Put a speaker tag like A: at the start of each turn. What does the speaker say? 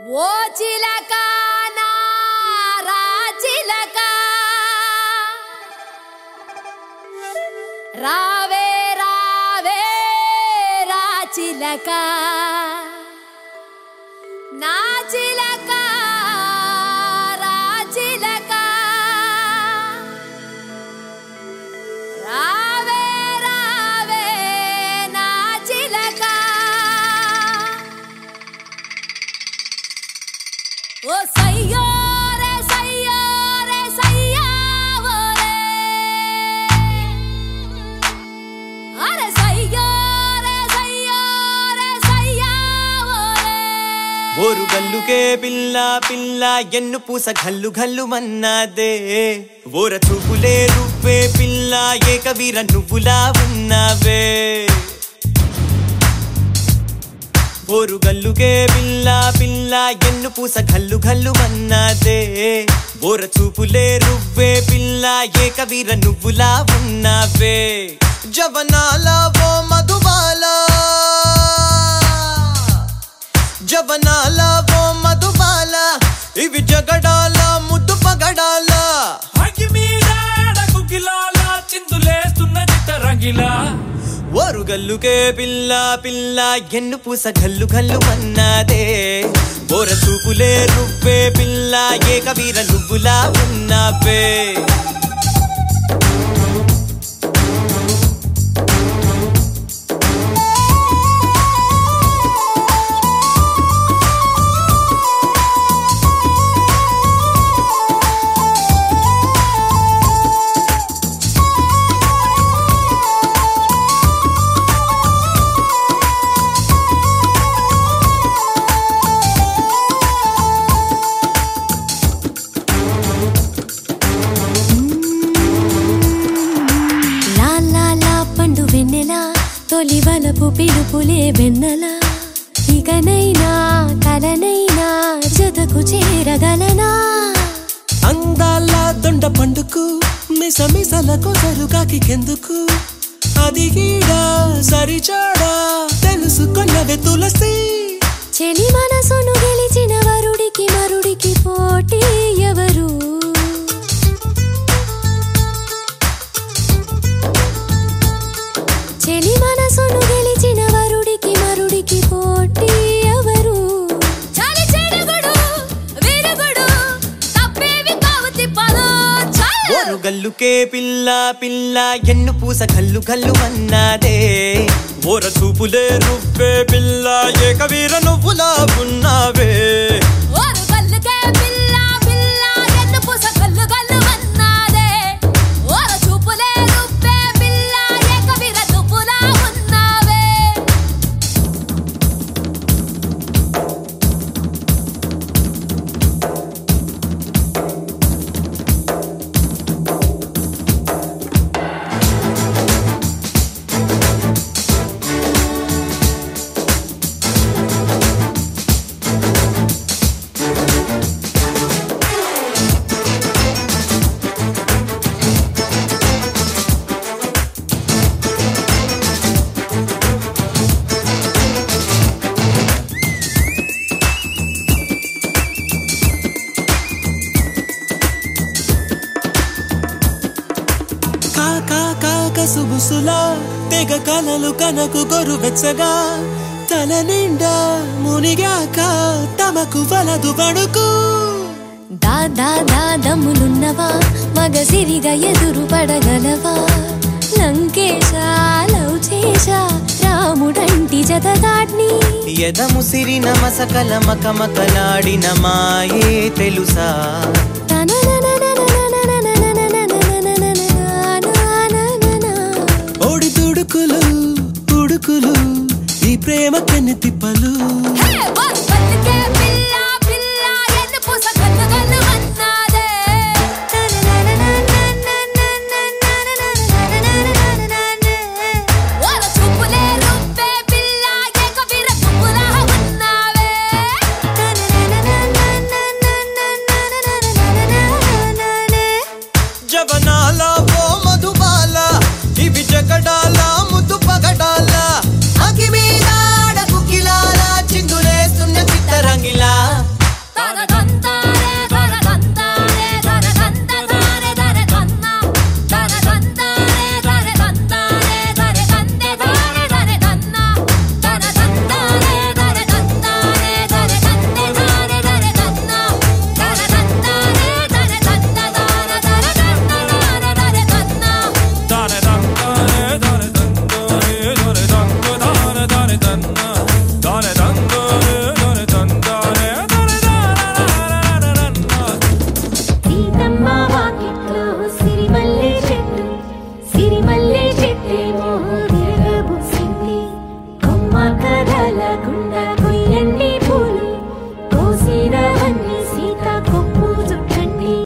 A: ఓ చిలక నా రాచిలక రావే రావే రాచిలక నా చిలక రాచిలక రావే రావే నా చిలక ఓ సయ్యోరే సయ్యోరే సయ్యావోరే అరే సయ్యోరే సయ్యోరే సయ్యావోరే
B: ఓరు గల్లుకే పిల్ల పిల్ల ఎన్ను పూస గల్లు గల్లు మన్నాదే ఓర చూపులే రువ్వే పిల్ల ఏకవీర నువ్వులా ఉన్నావే ఓరు గల్లుకే పిల్ల పిల్ల ఎన్ను పూస గల్లు గల్లు మన్నాదే ఓర చూపులే రువ్వే పిల్ల ఏకవీర నువ్వులా ఉన్నావే జవనాల ఓ మధుబాలా జవనాల ఓ మధుబాల ఇవి జగడాల ముద్దు పగడాల
C: అగి మీద గుగిలాల చిందులేస్తున్న చిత్త రంగిలా
B: ఓరు గల్లుకే పిల్ల పిల్ల ఎన్ను పూస గల్లు గల్లు అన్నదే ఓర చూపులే రువ్వే పిల్ల ఏకవీర నువ్వులా ఉన్నావే
D: లా లా లా పండు వెన్నెలా తొలి వలపు పిలుపులే వెన్నెలా ఇకనైనా కలనైనా జతకు చేరగలనా
E: అందాల దొండ పండుకు మిస మిసలకు సరుగాకి కెందుకు అది గీడా సరిచాడా తెలుసుకున్నవే తులసి
D: చెలి మనసును గెలిచిన వరుడికి మరుడికి పోటీ ఎవరు చెలి మనసును గెలిచిన వరుడికి మరుడికి పోటీ ఎవరు
A: చలి చెడుగుడు విరుగుడు తప్పేవి కావు తిప్పలు చల్
B: ఓరు గల్లుకే పిల్ల పిల్ల ఎన్ను పూస గల్లు గల్లు అన్నదే ఓర చూపులే రువ్వే పిల్ల ఏకవీర నువ్వులా ఉన్నావే
A: ఓరు గల్లుకే పిల్ల పిల్ల ఎన్ను పూస గల్లు గల్లు అన్నాదే ఓర చూపులే రుబ్బే పిల్ల ఏకవీర నువ్వులా ఉన్నావే
E: కాకా కాక సుబుసులా తెగ కలలు కనకు గొరు వెచ్చగా తల నిండా మునిగాక తమకు వలదు వణుకు
D: దా దా దా దమ్ములున్నవా మగ సిరిగా ఎదురు పడగలవా లంకేశ లవ్ చేశ రాముడంటి జతదాడ్ని
B: ఎదముసిరి నమసకల మకమకలాడిన మాయే తెలుసా
E: ఓడి తుడుకులు ఉడుకులు ఈ ప్రేమ కన్ని తిప్పలు
A: హే ఓరు